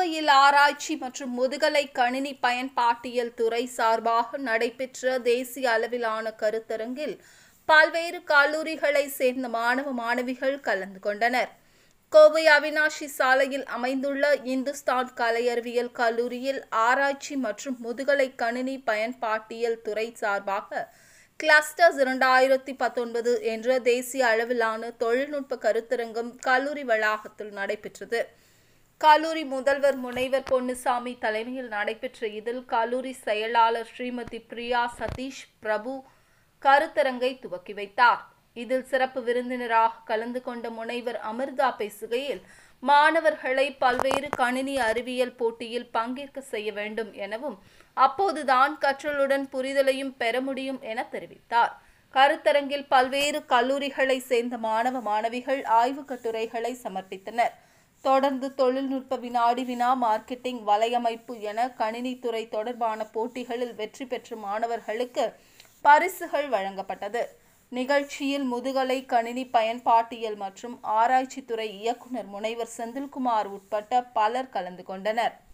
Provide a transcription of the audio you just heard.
கோவையில் ஆராய்ச்சி மற்றும் முதுகலை கணினி பயன்பாட்டியல் துறை சார்பாக நடைபெற்ற தேசிய அளவிலான கருத்தரங்கில் பல்வேறு கல்லூரிகளை சேர்ந்த மாணவ மாணவிகள் கலந்து கொண்டனர் கோவை அவினாஷி சாலையில் அமைந்துள்ள இந்துஸ்தான் கலை அறிவியல் கல்லூரியில் ஆராய்ச்சி மற்றும் முதுகலை கணினி பயன்பாட்டியல் துறை சார்பாக கிளஸ்டர்ஸ் இரண்டாயிரத்தி பத்தொன்பது என்ற தேசிய அளவிலான தொழில்நுட்ப கருத்தரங்கம் கல்லூரி வளாகத்தில் நடைபெற்றது கல்லூரி முதல்வர் முனைவர் பொன்னுசாமி தலைமையில் நடைபெற்ற இதில் கல்லூரி செயலாளர் ஸ்ரீமதி பிரியா சதீஷ் பிரபு கருத்தரங்கை துவக்கி வைத்தார் இதில் சிறப்பு விருந்தினராக கலந்து கொண்ட முனைவர் அமிர்தா பேசுகையில் மாணவர்களை பல்வேறு கணினி அறிவியல் போட்டியில் பங்கேற்க செய்ய வேண்டும் எனவும் அப்போதுதான் கற்றலுடன் புரிதலையும் பெற முடியும் என தெரிவித்தார் கருத்தரங்கில் பல்வேறு கல்லூரிகளை சேர்ந்த மாணவ மாணவிகள் ஆய்வுக் கட்டுரைகளை சமர்ப்பித்தனர் தொடர்ந்து தொழில்நுட்ப வினாடி வினா மார்க்கெட்டிங் வலையமைப்பு என கணினித்துறை தொடர்பான போட்டிகளில் வெற்றி பெற்ற மாணவர்களுக்கு பரிசுகள் வழங்கப்பட்டது நிகழ்ச்சியில் முதுகலை கணினி பயன்பாட்டியல் மற்றும் ஆராய்ச்சித்துறை இயக்குனர் முனைவர் செந்தில்குமார் உட்பட்ட பலர் கலந்து கொண்டனர்